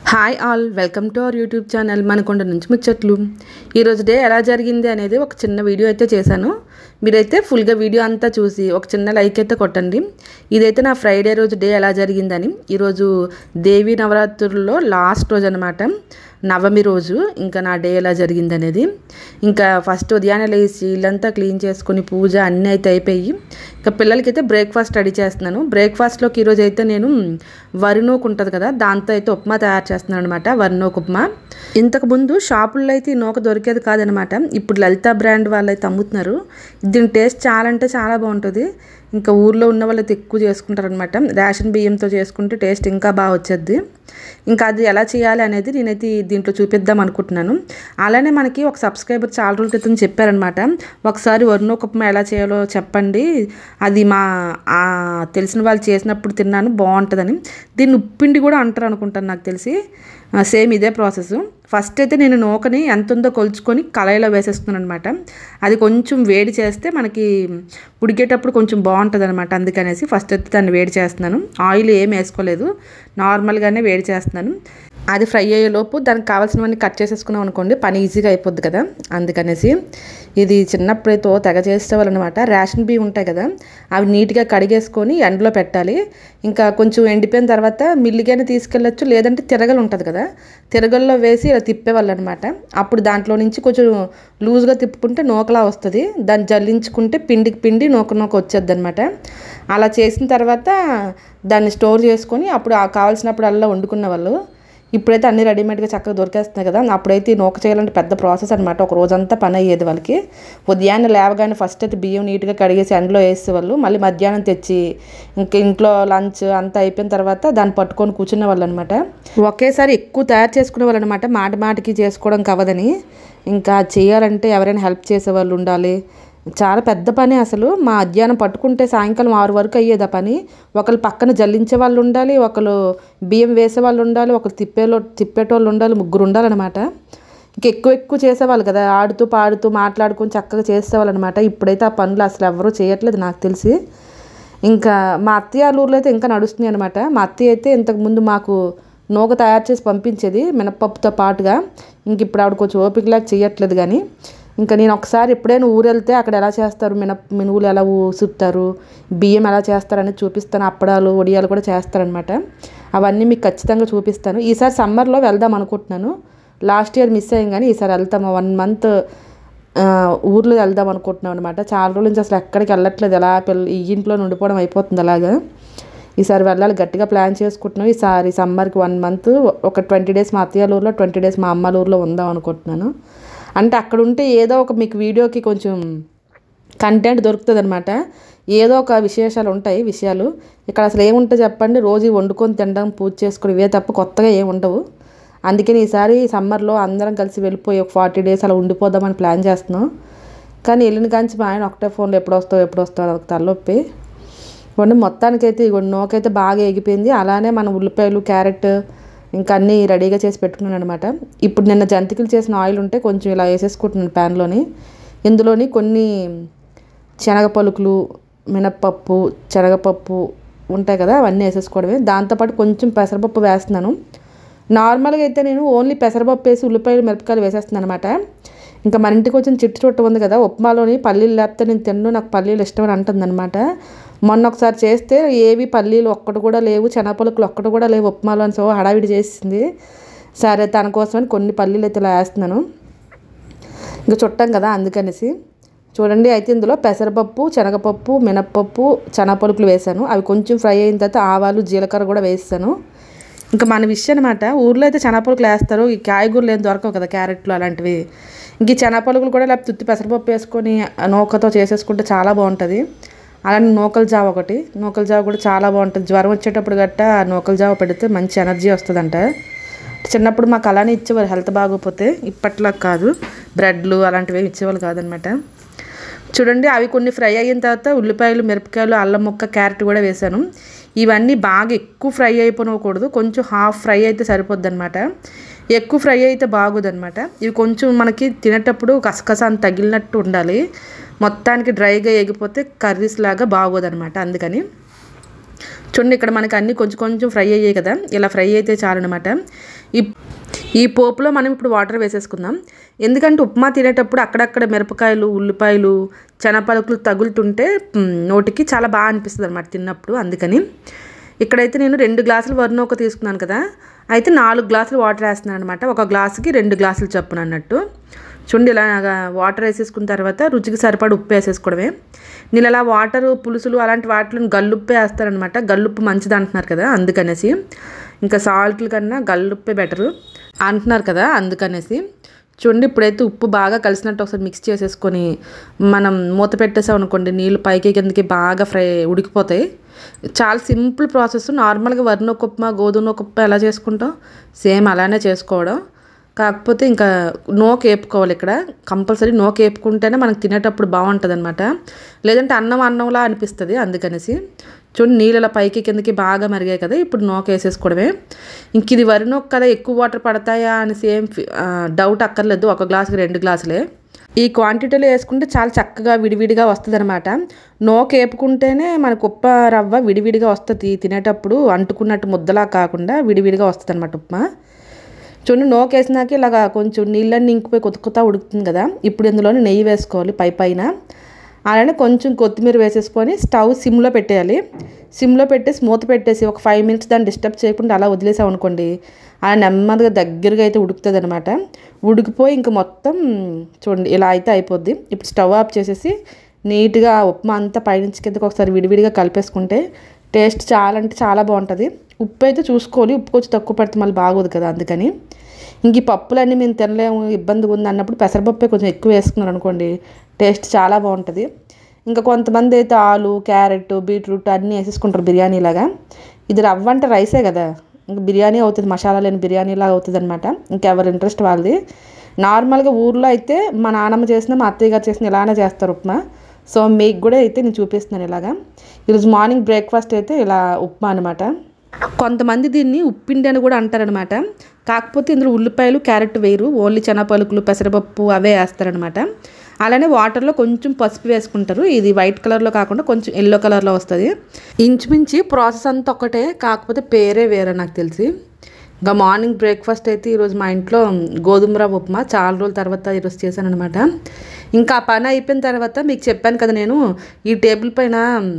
hi all welcome to our YouTube channel Manakonda నుంచి ముచ్చట్లు ఈరోజు డే ఎలా జరిగింది అనేది ఒక చిన్న వీడియో అయితే చేశాను మీరైతే ఫుల్గా వీడియో అంతా చూసి ఒక చిన్న లైక్ అయితే కొట్టండి ఇదైతే నా ఫ్రైడే రోజు డే ఎలా జరిగిందని ఈరోజు దేవి నవరాత్రుల్లో లాస్ట్ రోజు అనమాట నవమి రోజు ఇంకా నా డే ఎలా జరిగింది అనేది ఇంకా ఫస్ట్ ఉదయాన్నే లేచి ఇల్లంతా క్లీన్ చేసుకుని పూజ అన్నీ అయితే అయిపోయి ఇంకా పిల్లలకైతే బ్రేక్ఫాస్ట్ రెడీ చేస్తున్నాను బ్రేక్ఫాస్ట్లోకి ఈరోజు అయితే నేను వరినోకు ఉంటుంది కదా దాంతో అయితే ఉప్మా తయారు చేస్తున్నాను అనమాట వరినోకు ఉప్మా ఇంతకు ముందు షాపుల్లో అయితే ఈ నూక దొరికేది కాదనమాట ఇప్పుడు లలిత బ్రాండ్ వాళ్ళు అయితే అమ్ముతున్నారు దీని టేస్ట్ చాలా అంటే చాలా బాగుంటుంది ఇంకా ఊర్లో ఉన్న వాళ్ళు అయితే ఎక్కువ చేసుకుంటారు అనమాట రేషన్ బియ్యంతో చేసుకుంటే టేస్ట్ ఇంకా బాగా వచ్చేది ఇంకా అది ఎలా చేయాలి అనేది నేనైతే దీంట్లో చూపిద్దాం అనుకుంటున్నాను అలానే మనకి ఒక సబ్స్క్రైబర్ చాలా రోజుల క్రితం చెప్పారనమాట ఒకసారి వరుణోకప్మా ఎలా చేయాలో చెప్పండి అది మా ఆ తెలిసిన వాళ్ళు చేసినప్పుడు తిన్నాను బాగుంటుందని దీన్ని ఉప్పిండి కూడా అంటారు అనుకుంటాను నాకు తెలిసి సేమ్ ఇదే ప్రాసెస్ ఫస్ట్ అయితే నేను నూకని ఎంత ఉందో కొలుచుకొని కళాయిలో వేసేస్తున్నాను అనమాట అది కొంచెం వేడి చేస్తే మనకి ఉడికేటప్పుడు కొంచెం బాగుంటుంది అనమాట అందుకనేసి ఫస్ట్ అయితే దాన్ని వేడి చేస్తున్నాను ఆయిల్ ఏం వేసుకోలేదు నార్మల్గానే వేడి చేస్తున్నాను అది ఫ్రై అయ్యేలోపు దానికి కావాల్సినవన్నీ కట్ చేసేసుకున్నాం అనుకోండి పని ఈజీగా అయిపోద్ది కదా అందుకనేసి ఇది చిన్నప్పుడైతే తెగ చేసేవాళ్ళనమాట రేషన్ బియ్యం ఉంటాయి కదా అవి నీట్గా కడిగేసుకొని ఎండలో పెట్టాలి ఇంకా కొంచెం ఎండిపోయిన తర్వాత మిల్లిగానే తీసుకెళ్ళచ్చు లేదంటే తిరగలు ఉంటుంది కదా తిరగల్లో వేసి ఇలా తిప్పేవాళ్ళు అనమాట అప్పుడు దాంట్లో నుంచి కొంచెం లూజ్గా తిప్పుకుంటే నూకలా వస్తుంది దాన్ని జల్లించుకుంటే పిండికి పిండి నూక నూక వచ్చేది అనమాట అలా చేసిన తర్వాత దాన్ని స్టోర్ చేసుకొని అప్పుడు కావాల్సినప్పుడు అలా వండుకున్న వాళ్ళు ఇప్పుడైతే అన్ని రెడీమేడ్గా చక్కగా దొరికేస్తున్నాయి కదా అప్పుడైతే నూక చేయాలంటే పెద్ద ప్రాసెస్ అనమాట ఒక రోజంతా పని అయ్యేది వాళ్ళకి ఉదయాన్నే లేవగానే ఫస్ట్ అయితే బియ్యం నీట్గా కడిగేసి ఎండలో వేసేవాళ్ళు మళ్ళీ మధ్యాహ్నం తెచ్చి ఇంక ఇంట్లో లంచ్ అంతా అయిపోయిన తర్వాత దాన్ని పట్టుకొని కూర్చునే వాళ్ళు అనమాట ఒకేసారి ఎక్కువ తయారు చేసుకునే వాళ్ళు అనమాట మాట మాటికి చేసుకోవడం కవదని ఇంకా చేయాలంటే ఎవరైనా హెల్ప్ చేసే వాళ్ళు ఉండాలి చాలా పెద్ద పని అసలు మా మధ్యాహ్నం పట్టుకుంటే సాయంకాలం ఆరు వరకు అయ్యేది ఆ పని ఒకరు పక్కన జల్లించే వాళ్ళు ఉండాలి ఒకరు బియ్యం వేసే వాళ్ళు ఉండాలి ఒకరు తిప్పేలో తిప్పేటోళ్ళు ఉండాలి ముగ్గురు ఉండాలన్నమాట ఇంక ఎక్కువ ఎక్కువ చేసేవాళ్ళు కదా ఆడుతూ పాడుతూ మాట్లాడుకొని చక్కగా చేసేవాళ్ళు అనమాట ఇప్పుడైతే ఆ పనులు అసలు ఎవరూ చేయట్లేదు నాకు తెలిసి ఇంకా మా అత్తయ్య ఊర్లో అయితే ఇంకా నడుస్తుంది అనమాట మా అత్తయ్య అయితే ఇంతకుముందు మాకు నూక తయారు చేసి పంపించేది మినపప్పుతో పాటుగా ఇంక ఇప్పుడు ఆవిడ కొంచెం ఓపికలాగా చేయట్లేదు కానీ ఇంకా నేను ఒకసారి ఎప్పుడైనా ఊరు వెళ్తే అక్కడ ఎలా చేస్తారు మినప్ మినువులు ఎలా ఊసుతారు బియ్యం ఎలా చేస్తారని చూపిస్తాను అప్పడాలు వడియాలు కూడా చేస్తారనమాట అవన్నీ మీకు ఖచ్చితంగా చూపిస్తాను ఈసారి సమ్మర్లో వెళ్దాం అనుకుంటున్నాను లాస్ట్ ఇయర్ మిస్ అయ్యాం కానీ ఈసారి వెళ్తాము వన్ మంత్ ఊర్లో వెళ్దాం అనుకుంటున్నాం అనమాట చాలా రోజుల నుంచి అసలు ఎక్కడికి వెళ్ళట్లేదు ఎలా పిల్ల ఈ ఇంట్లో ఉండిపోవడం అయిపోతుంది అలాగా ఈసారి వెళ్ళాలి గట్టిగా ప్లాన్ చేసుకుంటున్నాం ఈసారి సమ్మర్కి వన్ మంత్ ఒక ట్వంటీ డేస్ మా అత్తయ్య ఊర్లో ట్వంటీ డేస్ మా అమ్మ ఊర్లో ఉందాం అనుకుంటున్నాను అంటే అక్కడ ఉంటే ఏదో ఒక మీకు వీడియోకి కొంచెం కంటెంట్ దొరుకుతుంది అనమాట ఏదో ఒక విశేషాలు ఉంటాయి విషయాలు ఇక్కడ అసలు ఏముంటుంది చెప్పండి రోజు వండుకొని తినడం పూజ చేసుకుని ఇవే తప్ప కొత్తగా ఏమి ఉండవు అందుకని ఈసారి సమ్మర్లో అందరం కలిసి వెళ్ళిపోయి ఒక ఫార్టీ డేస్ అలా ఉండిపోదామని ప్లాన్ చేస్తున్నాం కానీ వెళ్ళిన కాంచి మా ఆయన ఒకటే ఫోన్లో ఎప్పుడు వస్తావు ఎప్పుడు వస్తావు ఒక తలనొప్పి ఇవ్వండి మొత్తానికైతే ఇవ్వండి నోకైతే బాగా ఎగిపోయింది అలానే మన ఉల్లిపాయలు క్యారెట్ ఇంకా అన్నీ రెడీగా చేసి పెట్టుకున్నాను అనమాట ఇప్పుడు నిన్న జంతికలు చేసిన ఆయిల్ ఉంటే కొంచెం ఇలా వేసేసుకుంటున్నాను ప్యాన్లోని ఇందులోని కొన్ని శనగ పలుకులు మినప్పప్పు శనగపప్పు ఉంటాయి కదా అవన్నీ వేసేసుకోవడమే దాంతోపాటు కొంచెం పెసరపప్పు వేస్తున్నాను నార్మల్గా అయితే నేను ఓన్లీ పెసరపప్పు వేసి ఉల్లిపాయలు మిరపకాయలు వేసేస్తున్నాను అనమాట ఇంకా మన ఇంటికి వచ్చిన చిట్టు చుట్టు ఉంది కదా ఉప్మాలోని పల్లీలు లేకపోతే నేను తిన్ను నాకు పల్లీలు ఇష్టం అని అంటుందన్నమాట మొన్న ఒకసారి చేస్తే ఏవి పల్లీలు ఒక్కటి కూడా లేవు శనగపలుకులు ఒక్కటి కూడా లేవు ఉప్మాలో అని సో హడావిడి చేసింది సరే తన కోసమని కొన్ని పల్లీలు అయితే ఇలా వేస్తున్నాను ఇంకా చుట్టాం కదా అందుకనేసి చూడండి అయితే ఇందులో పెసరపప్పు శనగపప్పు మినప్పప్పు శనగపలుకులు వేసాను అవి కొంచెం ఫ్రై అయిన తర్వాత ఆవాలు జీలకర్ర కూడా వేస్తాను ఇంకా మన విషయం అనమాట ఊర్లో అయితే శనగపలుకులు వేస్తారు ఈ కాయగూరలు ఏం దొరకవు కదా క్యారెట్లు అలాంటివి ఇంక ఈ శనగపలుకులు కూడా లేకపోతే తుత్తి పెసరపప్పు వేసుకొని నూకతో చేసేసుకుంటే చాలా బాగుంటుంది అలానే నూకల జావ ఒకటి నూకల జావ కూడా చాలా బాగుంటుంది జ్వరం వచ్చేటప్పుడు గట్ట నూకల జావ పెడితే మంచి ఎనర్జీ వస్తుందంట చిన్నప్పుడు మాకు అలానే ఇచ్చేవారు హెల్త్ బాగోకపోతే ఇప్పట్లో కాదు బ్రెడ్లు అలాంటివి ఇచ్చేవాళ్ళు కాదనమాట చూడండి అవి కొన్ని ఫ్రై అయిన తర్వాత ఉల్లిపాయలు మిరపకాయలు అల్లం ముక్క క్యారెట్ కూడా వేసాను ఇవన్నీ బాగా ఎక్కువ ఫ్రై అయిపోనకూడదు కొంచెం హాఫ్ ఫ్రై అయితే సరిపోద్ది అనమాట ఎక్కువ ఫ్రై అయితే బాగోదన్నమాట ఇవి కొంచెం మనకి తినేటప్పుడు కసకస అని తగిలినట్టు ఉండాలి మొత్తానికి డ్రైగా ఎగిపోతే కర్రీస్ లాగా బాగోదన్నమాట అందుకని చూడండి ఇక్కడ మనకి అన్నీ కొంచెం కొంచెం ఫ్రై అయ్యాయి కదా ఇలా ఫ్రై అయితే చాలన్నమాట ఈ ఈ పోపులో మనం ఇప్పుడు వాటర్ వేసేసుకుందాం ఎందుకంటే ఉప్మా తినేటప్పుడు అక్కడక్కడ మిరపకాయలు ఉల్లిపాయలు శనగపలుకులు తగులుతుంటే మ్, నోటికి చాలా బాగా అనిపిస్తుంది అనమాట తిన్నప్పుడు అందుకని ఇక్కడైతే నేను రెండు గ్లాసులు వరినొక తీసుకున్నాను కదా అయితే నాలుగు గ్లాసులు వాటర్ వేస్తున్నాను అనమాట ఒక గ్లాసుకి రెండు గ్లాసులు చప్పున అన్నట్టు చూడండి ఇలాగా వాటర్ వేసేసుకున్న తర్వాత రుచికి సరిపడ ఉప్పు వేసేసుకోవడమే నేను ఇలా వాటర్ పులుసులు అలాంటి వాటిని గల్లుప్పే వేస్తారనమాట గల్లుప్పు మంచిది అంటున్నారు కదా అందుకనేసి ఇంకా సాల్ట్ల కన్నా గల్లుప్పే బెటరు అంటున్నారు కదా అందుకనేసి చూడండి ఇప్పుడైతే ఉప్పు బాగా కలిసినట్టు ఒకసారి మిక్స్ చేసేసుకొని మనం మూత పెట్టేసాం అనుకోండి నీళ్ళు పైకి కిందకి బాగా ఫ్రై ఉడికిపోతాయి చాలా సింపుల్ ప్రాసెస్ నార్మల్గా వర్ణ ఉప్మా గోధుమ ఉప్మా ఎలా చేసుకుంటాం సేమ్ అలానే చేసుకోవడం కాకపోతే ఇంకా నోకు వేపుకోవాలి ఇక్కడ కంపల్సరీ నోకు వేపుకుంటేనే మనకు తినేటప్పుడు బాగుంటుంది అనమాట లేదంటే అన్నం అన్నంలా అనిపిస్తుంది అందుకనేసి చూడండి నీళ్ళ పైకి కిందకి బాగా మరిగాయి కదా ఇప్పుడు నోకు వేసేసుకోవడమే ఇంక ఇది వరి నోకు కదా ఎక్కువ వాటర్ పడతాయా అని సేమ్ డౌట్ అక్కర్లేదు ఒక గ్లాసుకి రెండు గ్లాసులే ఈ క్వాంటిటీలో వేసుకుంటే చాలా చక్కగా విడివిడిగా వస్తుంది అనమాట నోకు వేపుకుంటేనే మనకు ఉప్ప రవ్వ విడివిడిగా వస్తుంది తినేటప్పుడు అంటుకున్నట్టు ముద్దలా కాకుండా విడివిడిగా వస్తుంది అనమాట ఉప్మా చూడండి నోకేసినాక ఇలాగా కొంచెం నీళ్ళని ఇంకిపోయి కొత్త కొత్త ఉడుకుతుంది కదా ఇప్పుడు ఇందులోనే నెయ్యి వేసుకోవాలి పై పైన అలానే కొంచెం కొత్తిమీర వేసేసుకొని స్టవ్ సిమ్లో పెట్టేయాలి సిమ్లో పెట్టేసి మూత పెట్టేసి ఒక ఫైవ్ మినిట్స్ దాన్ని డిస్టర్బ్ చేయకుండా అలా వదిలేసాం అనుకోండి అలా నెమ్మదిగా దగ్గరగా అయితే ఉడుకుతుంది అనమాట ఉడికిపోయి ఇంక మొత్తం చూడండి ఇలా అయితే అయిపోద్ది ఇప్పుడు స్టవ్ ఆఫ్ చేసేసి నీట్గా ఉప్మా అంతా పైనుంచి కిందకి ఒకసారి విడివిడిగా కలిపేసుకుంటే టేస్ట్ చాలా అంటే చాలా బాగుంటుంది ఉప్పు అయితే చూసుకోవాలి ఉప్పు కొంచెం తక్కువ పడితే మళ్ళీ బాగోదు కదా అందుకని ఇంక ఈ పప్పులన్నీ మేము తినలేము ఇబ్బందిగా ఉంది అన్నప్పుడు పెసరపప్పే కొంచెం ఎక్కువ వేసుకున్నారు అనుకోండి టేస్ట్ చాలా బాగుంటుంది ఇంకా కొంతమంది అయితే ఆలు క్యారెట్ బీట్రూట్ అన్నీ వేసేసుకుంటారు బిర్యానీ లాగా ఇది రవ్వ అంటే రైసే కదా ఇంకా బిర్యానీ అవుతుంది మసాలా లేని బిర్యానీ లాగా అవుతుంది అనమాట ఇంకెవరి ఇంట్రెస్ట్ వాళ్ళది నార్మల్గా ఊర్లో అయితే మా నాన్నమ్మ చేసిన మా అత్తయ్య గారు చేసిన ఇలానే చేస్తారు ఉప్మా సో మీకు కూడా అయితే నేను చూపిస్తున్నాను ఇలాగా ఈరోజు మార్నింగ్ బ్రేక్ఫాస్ట్ అయితే ఇలా ఉప్మా అనమాట కొంతమంది దీన్ని ఉప్పిండి అని కూడా అంటారనమాట కాకపోతే ఇందులో ఉల్లిపాయలు క్యారెట్ వేయరు ఓన్లీ పలుకులు పెసరపప్పు అవే వేస్తారనమాట అలానే వాటర్లో కొంచెం పసుపు వేసుకుంటారు ఇది వైట్ కలర్లో కాకుండా కొంచెం ఎల్లో కలర్లో వస్తుంది ఇంచుమించి ప్రాసెస్ అంతా ఒకటే కాకపోతే పేరే వేరే నాకు తెలిసి ఇంకా మార్నింగ్ బ్రేక్ఫాస్ట్ అయితే ఈరోజు మా ఇంట్లో గోధుమ రవ్వ ఉప్మా చాలా రోజుల తర్వాత ఈరోజు చేశాను అనమాట ఇంకా ఆ పని అయిపోయిన తర్వాత మీకు చెప్పాను కదా నేను ఈ టేబుల్ పైన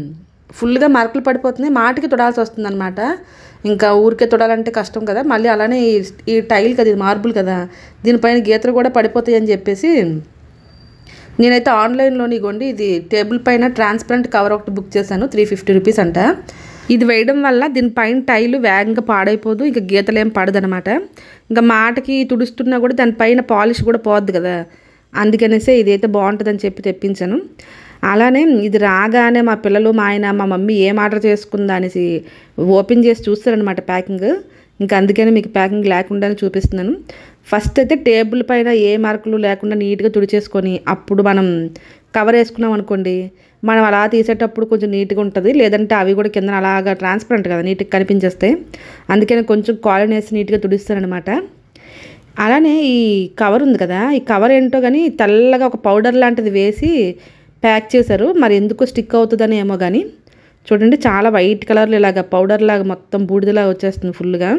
ఫుల్గా మరకలు పడిపోతున్నాయి మాటికి తొడాల్సి వస్తుంది అనమాట ఇంకా ఊరికే తొడాలంటే కష్టం కదా మళ్ళీ అలానే ఈ ఈ టైల్ కదా ఇది మార్బుల్ కదా దీనిపైన గీతలు కూడా పడిపోతాయి అని చెప్పేసి నేనైతే ఆన్లైన్లోని ఇగోండి ఇది టేబుల్ పైన ట్రాన్స్పరెంట్ కవర్ ఒకటి బుక్ చేశాను త్రీ ఫిఫ్టీ రూపీస్ అంట ఇది వేయడం వల్ల దీనిపైన టైలు వేగంగా పాడైపోదు ఇంకా గీతలు ఏం పడదనమాట ఇంకా మాటకి తుడుస్తున్నా కూడా దానిపైన పాలిష్ కూడా పోద్ది కదా అందుకనేసే ఇదైతే బాగుంటుందని చెప్పి తెప్పించాను అలానే ఇది రాగానే మా పిల్లలు మా ఆయన మా మమ్మీ ఏం ఆర్డర్ చేసుకుందా అనేసి ఓపెన్ చేసి చూస్తారనమాట ప్యాకింగ్ ఇంకా అందుకని మీకు ప్యాకింగ్ లేకుండానే చూపిస్తున్నాను ఫస్ట్ అయితే టేబుల్ పైన ఏ మార్కులు లేకుండా నీట్గా తుడిచేసుకొని అప్పుడు మనం కవర్ వేసుకున్నాం అనుకోండి మనం అలా తీసేటప్పుడు కొంచెం నీట్గా ఉంటుంది లేదంటే అవి కూడా కింద అలాగా ట్రాన్స్పరెంట్ కదా నీట్గా కనిపించేస్తాయి అందుకని కొంచెం కాలన్ వేసి నీట్గా తుడిస్తానమాట అలానే ఈ కవర్ ఉంది కదా ఈ కవర్ ఏంటో కానీ తెల్లగా ఒక పౌడర్ లాంటిది వేసి ప్యాక్ చేశారు మరి ఎందుకు స్టిక్ అవుతుందని ఏమో కానీ చూడండి చాలా వైట్ కలర్లో ఇలాగ పౌడర్ లాగా మొత్తం బూడిదలాగా వచ్చేస్తుంది ఫుల్గా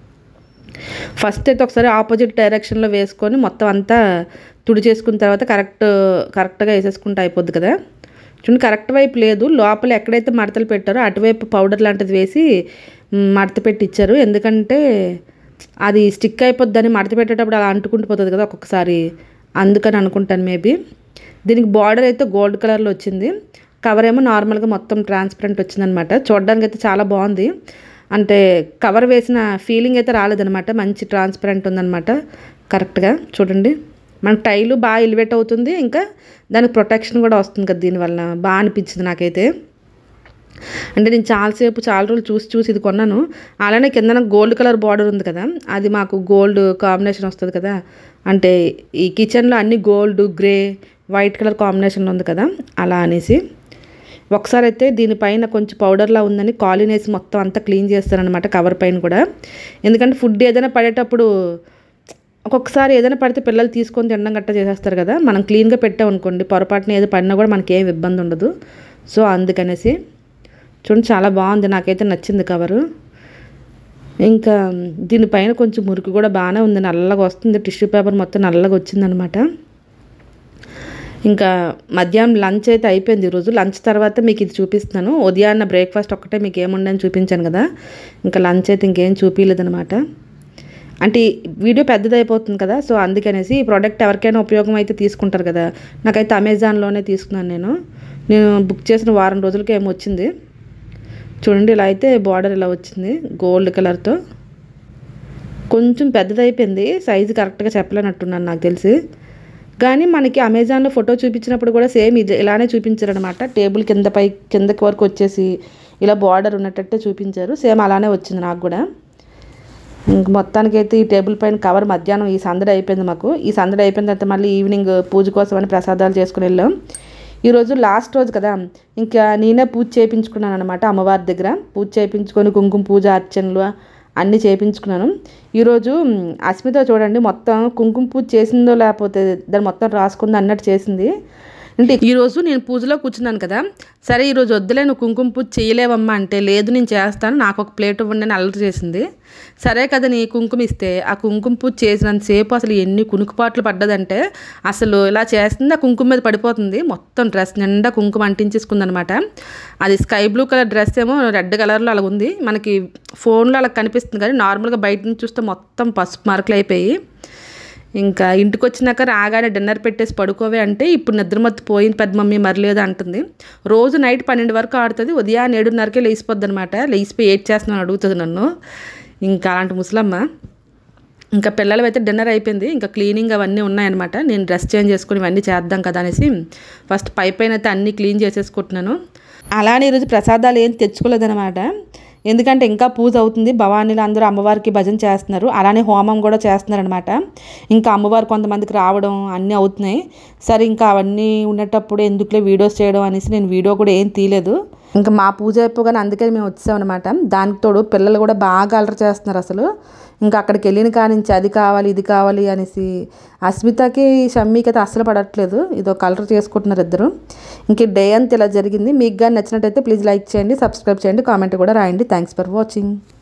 ఫస్ట్ అయితే ఒకసారి ఆపోజిట్ డైరెక్షన్లో వేసుకొని మొత్తం అంతా తుడి చేసుకున్న తర్వాత కరెక్ట్ కరెక్ట్గా వేసేసుకుంటే అయిపోద్ది కదా చూడండి కరెక్ట్ వైపు లేదు లోపల ఎక్కడైతే మడతలు పెట్టారో అటువైపు పౌడర్ లాంటిది వేసి మ్, మడత పెట్టి ఇచ్చారు ఎందుకంటే అది స్టిక్ అయిపోద్దని మడత పెట్టేటప్పుడు అలా అంటుకుంటూ పోతుంది కదా ఒక్కొక్కసారి అందుకని అనుకుంటాను మేబీ దీనికి బార్డర్ అయితే గోల్డ్ కలర్లో వచ్చింది కవర్ ఏమో నార్మల్గా మొత్తం ట్రాన్స్పరెంట్ వచ్చిందనమాట చూడడానికి అయితే చాలా బాగుంది అంటే కవర్ వేసిన ఫీలింగ్ అయితే రాలేదనమాట మంచి ట్రాన్స్పరెంట్ ఉందనమాట కరెక్ట్గా చూడండి మన టైలు బాగా ఎలివేట్ అవుతుంది ఇంకా దానికి ప్రొటెక్షన్ కూడా వస్తుంది కదా దీనివల్ల బాగా అనిపించింది నాకైతే అంటే నేను చాలాసేపు చాలా రోజులు చూసి చూసి ఇది కొన్నాను అలానే కిందన గోల్డ్ కలర్ బార్డర్ ఉంది కదా అది మాకు గోల్డ్ కాంబినేషన్ వస్తుంది కదా అంటే ఈ కిచెన్లో అన్ని గోల్డ్ గ్రే వైట్ కలర్ కాంబినేషన్లో ఉంది కదా అలా అనేసి ఒకసారి అయితే దీనిపైన కొంచెం పౌడర్లా ఉందని కాలిన్ వేసి మొత్తం అంతా క్లీన్ చేస్తారనమాట కవర్ పైన కూడా ఎందుకంటే ఫుడ్ ఏదైనా పడేటప్పుడు ఒక్కొక్కసారి ఏదైనా పడితే పిల్లలు తీసుకొని తినడం గట్ట చేసేస్తారు కదా మనం క్లీన్గా పెట్టామనుకోండి పొరపాటున ఏదో పడినా కూడా మనకి ఏం ఇబ్బంది ఉండదు సో అందుకనేసి చూడండి చాలా బాగుంది నాకైతే నచ్చింది కవరు ఇంకా దీనిపైన కొంచెం మురికి కూడా బాగానే ఉంది నల్లగా వస్తుంది టిష్యూ పేపర్ మొత్తం నల్లగా వచ్చిందనమాట ఇంకా మధ్యాహ్నం లంచ్ అయితే అయిపోయింది ఈరోజు లంచ్ తర్వాత మీకు ఇది చూపిస్తున్నాను ఉదయాన్న బ్రేక్ఫాస్ట్ ఒక్కటే మీకు ఏముండని చూపించాను కదా ఇంకా లంచ్ అయితే ఇంకేం చూపించలేదనమాట అంటే ఈ వీడియో పెద్దది అయిపోతుంది కదా సో అందుకనేసి ఈ ప్రోడక్ట్ ఎవరికైనా ఉపయోగం అయితే తీసుకుంటారు కదా నాకైతే అమెజాన్లోనే తీసుకున్నాను నేను నేను బుక్ చేసిన వారం రోజులకి ఏమో వచ్చింది చూడండి ఇలా అయితే బార్డర్ ఇలా వచ్చింది గోల్డ్ కలర్తో కొంచెం పెద్దది అయిపోయింది సైజు కరెక్ట్గా చెప్పలేనట్టున్నాను నాకు తెలిసి కానీ మనకి అమెజాన్లో ఫోటో చూపించినప్పుడు కూడా సేమ్ ఇది ఇలానే చూపించారనమాట టేబుల్ కింద పై కిందకి వరకు వచ్చేసి ఇలా బార్డర్ ఉన్నట్టయితే చూపించారు సేమ్ అలానే వచ్చింది నాకు కూడా ఇంక మొత్తానికైతే ఈ టేబుల్ పైన కవర్ మధ్యాహ్నం ఈ సందడి అయిపోయింది మాకు ఈ సందడి అయిపోయిన తర్వాత మళ్ళీ ఈవినింగ్ పూజ కోసం అని ప్రసాదాలు చేసుకుని వెళ్ళాం ఈరోజు లాస్ట్ రోజు కదా ఇంకా నేనే పూజ చేయించుకున్నాను అనమాట అమ్మవారి దగ్గర పూజ చేయించుకొని కుంకుమ పూజ అర్చనలు అన్నీ చేయించుకున్నాను ఈరోజు మ్, అస్మిత చూడండి మొత్తం కుంకుమ పూజ చేసిందో లేకపోతే దాన్ని మొత్తం రాసుకుందో అన్నట్టు చేసింది అంటే ఈరోజు నేను పూజలో కూర్చున్నాను కదా సరే ఈరోజు వద్దులే నువ్వు కుంకుమ పూజ చేయలేవమ్మా అంటే లేదు నేను చేస్తాను నాకు ఒక ప్లేట్ ఇవ్వండి అని అల్లరి చేసింది సరే కదా నీ కుంకుమ ఇస్తే ఆ కుంకుమ పూజ చేసినంతసేపు అసలు ఎన్ని కునుకుపాట్లు పడ్డదంటే అసలు ఇలా చేస్తుంది ఆ కుంకుమ మీద పడిపోతుంది మొత్తం డ్రెస్ నిండా కుంకుమ అంటించేసుకుంది అనమాట అది స్కై బ్లూ కలర్ డ్రెస్ ఏమో రెడ్ కలర్లో అలా ఉంది మనకి ఫోన్లో అలా కనిపిస్తుంది కానీ నార్మల్గా బయట నుంచి చూస్తే మొత్తం పసుపు మార్కులు అయిపోయి ఇంకా ఇంటికి వచ్చినాక రాగానే డిన్నర్ పెట్టేసి పడుకోవే అంటే ఇప్పుడు నిద్రమత్తు పోయింది పెద్ద మమ్మీ మరి లేదు అంటుంది రోజు నైట్ పన్నెండు వరకు ఆడుతుంది ఉదయం ఏడున్నరకే లేచిపోద్ది అనమాట లేచిపోయి ఏడ్ చేస్తున్నాను అడుగుతుంది నన్ను ఇంకా అలాంటి ముసలమ్మ ఇంకా పిల్లలు అయితే డిన్నర్ అయిపోయింది ఇంకా క్లీనింగ్ అవన్నీ ఉన్నాయన్నమాట నేను డ్రెస్ చేంజ్ చేసుకుని ఇవన్నీ చేద్దాం కదా అనేసి ఫస్ట్ పై పైన అయితే అన్నీ క్లీన్ చేసేసుకుంటున్నాను అలానే ఈరోజు ప్రసాదాలు ఏం తెచ్చుకోలేదన్నమాట ఎందుకంటే ఇంకా పూజ అవుతుంది భవానీలు అందరూ అమ్మవారికి భజన చేస్తున్నారు అలానే హోమం కూడా చేస్తున్నారు అనమాట ఇంకా అమ్మవారు కొంతమందికి రావడం అన్నీ అవుతున్నాయి సరే ఇంకా అవన్నీ ఉండేటప్పుడు ఎందుకులే వీడియోస్ చేయడం అనేసి నేను వీడియో కూడా ఏం తీయలేదు ఇంకా మా పూజ అయిపోగానే అందుకే మేము వచ్చామన్నమాట దానికి తోడు పిల్లలు కూడా బాగా అలరి చేస్తున్నారు అసలు ఇంకా అక్కడికి వెళ్ళిన కాడి నుంచి అది కావాలి ఇది కావాలి అనేసి అస్మితకి షమ్మీకి అయితే అస్సలు పడట్లేదు ఇదో కలర్ చేసుకుంటున్నారు ఇద్దరు ఇంక డే అంతా ఇలా జరిగింది మీకు కానీ నచ్చినట్టయితే ప్లీజ్ లైక్ చేయండి సబ్స్క్రైబ్ చేయండి కామెంట్ కూడా రాయండి థ్యాంక్స్ ఫర్ వాచింగ్